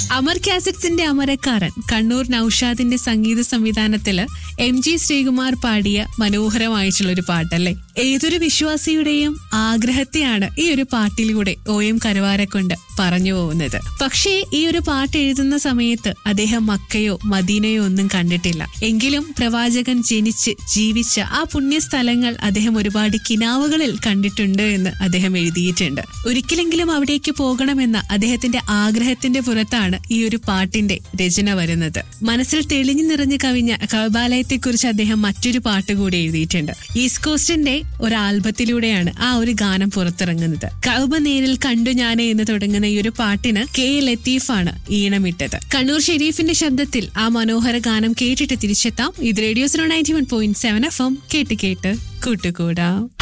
അമർ കാസറ്റ്സിന്റെ അമരക്കാരൻ കണ്ണൂർ നൌഷാദിന്റെ സംഗീത സംവിധാനത്തില് എം ജി ശ്രീകുമാർ പാടിയ മനോഹരമായിട്ടുള്ള ഒരു പാട്ടല്ലേ ഏതൊരു വിശ്വാസിയുടെയും ആഗ്രഹത്തെയാണ് ഈ ഒരു പാട്ടിലൂടെ ഒ എം കരുവാരെ കൊണ്ട് പറഞ്ഞു പോകുന്നത് പക്ഷേ ഈ ഒരു പാട്ട് എഴുതുന്ന സമയത്ത് അദ്ദേഹം മക്കയോ മദീനയോ ഒന്നും കണ്ടിട്ടില്ല എങ്കിലും പ്രവാചകൻ ജനിച്ച് ജീവിച്ച ആ പുണ്യസ്ഥലങ്ങൾ അദ്ദേഹം ഒരുപാട് കിനാവുകളിൽ കണ്ടിട്ടുണ്ട് എന്ന് അദ്ദേഹം എഴുതിയിട്ടുണ്ട് ഒരിക്കലെങ്കിലും അവിടേക്ക് പോകണമെന്ന അദ്ദേഹത്തിന്റെ ആഗ്രഹത്തിന്റെ പുറത്താണ് ഈ ഒരു പാട്ടിന്റെ രചന വരുന്നത് മനസ്സിൽ തെളിഞ്ഞു നിറഞ്ഞു കവിഞ്ഞ കൗബാലയത്തെ കുറിച്ച് അദ്ദേഹം മറ്റൊരു പാട്ട് കൂടി എഴുതിയിട്ടുണ്ട് ഈസ്റ്റ് കോസ്റ്റിന്റെ ഒരു ആൽബത്തിലൂടെയാണ് ആ ഒരു ഗാനം പുറത്തിറങ്ങുന്നത് കൗബ നേരിൽ കണ്ടു ഞാനേ എന്ന് തുടങ്ങുന്ന ഈ ഒരു പാട്ടിന് കെ ലത്തീഫാണ് ഈണമിട്ടത് കണ്ണൂർ ഷെരീഫിന്റെ ശബ്ദത്തിൽ ആ മനോഹര ഗാനം കേട്ടിട്ട് തിരിച്ചെത്താം ഇത് radio zero ninety one point seven F M കേട്ട് കേട്ട് കൂട്ടുകൂടാം